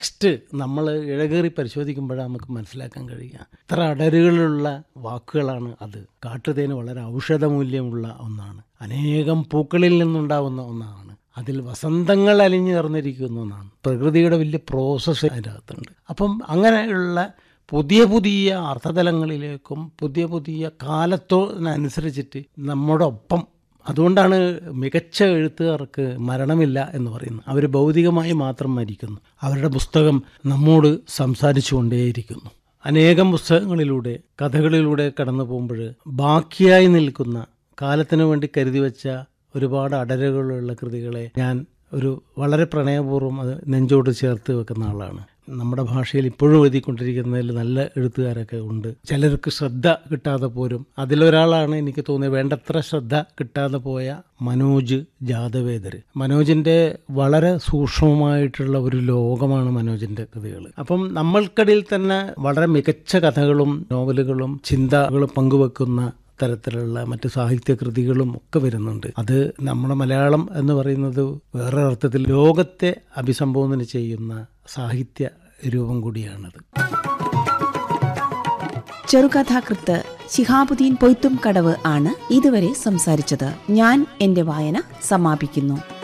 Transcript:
text നമ്മൾ ഇഴകേറി പരിശോധിക്കുമ്പോഴാണ് നമുക്ക് മനസ്സിലാക്കാൻ കഴിയുക ഇത്ര അടരുകളുള്ള വാക്കുകളാണ് അത് കാട്ടുതേന് വളരെ ഔഷധമൂല്യമുള്ള ഒന്നാണ് അനേകം പൂക്കളിൽ നിന്നുണ്ടാവുന്ന ഒന്നാണ് അതിൽ വസന്തങ്ങൾ അലിഞ്ഞു ചേർന്നിരിക്കുന്ന ഒന്നാണ് പ്രകൃതിയുടെ വലിയ പ്രോസസ്സ് അതിൻ്റെ അകത്തുണ്ട് അപ്പം അങ്ങനെയുള്ള പുതിയ പുതിയ അർത്ഥതലങ്ങളിലേക്കും പുതിയ പുതിയ കാലത്തോടനുസരിച്ചിട്ട് നമ്മുടെ ഒപ്പം അതുകൊണ്ടാണ് മികച്ച എഴുത്തുകാർക്ക് മരണമില്ല എന്ന് പറയുന്നത് അവർ ഭൗതികമായി മാത്രം മരിക്കുന്നു അവരുടെ പുസ്തകം നമ്മോട് സംസാരിച്ചു കൊണ്ടേയിരിക്കുന്നു അനേകം പുസ്തകങ്ങളിലൂടെ കഥകളിലൂടെ കടന്നു പോകുമ്പോൾ ബാക്കിയായി നിൽക്കുന്ന കാലത്തിനു വേണ്ടി കരുതി വെച്ച ഒരുപാട് അടരുകളുള്ള കൃതികളെ ഞാൻ ഒരു വളരെ പ്രണയപൂർവ്വം അത് നെഞ്ചോട് ചേർത്ത് വെക്കുന്ന ആളാണ് നമ്മുടെ ഭാഷയിൽ ഇപ്പോഴും എഴുതിക്കൊണ്ടിരിക്കുന്നതിൽ നല്ല എഴുത്തുകാരൊക്കെ ഉണ്ട് ചിലർക്ക് ശ്രദ്ധ കിട്ടാതെ പോരും അതിലൊരാളാണ് എനിക്ക് തോന്നിയത് വേണ്ടത്ര ശ്രദ്ധ കിട്ടാതെ പോയ മനോജ് ജാദവേദർ മനോജിൻ്റെ വളരെ സൂക്ഷ്മമായിട്ടുള്ള ഒരു ലോകമാണ് മനോജിൻ്റെ കൃതികൾ അപ്പം നമ്മൾക്കിടയിൽ തന്നെ വളരെ മികച്ച കഥകളും നോവലുകളും ചിന്തകളും പങ്കുവെക്കുന്ന തരത്തിലുള്ള മറ്റ് സാഹിത്യകൃതികളും ഒക്കെ വരുന്നുണ്ട് അത് നമ്മുടെ മലയാളം എന്ന് പറയുന്നത് വേറെ അർത്ഥത്തിൽ ലോകത്തെ അഭിസംബോധന ചെയ്യുന്ന സാഹിത്യ രൂപം കൂടിയാണത് ചെറുകഥാകൃത്ത് ശിഹാബുദ്ദീൻ പൊയ്ത്തും കടവ് ആണ് ഇതുവരെ സംസാരിച്ചത് ഞാൻ എന്റെ വായന സമാപിക്കുന്നു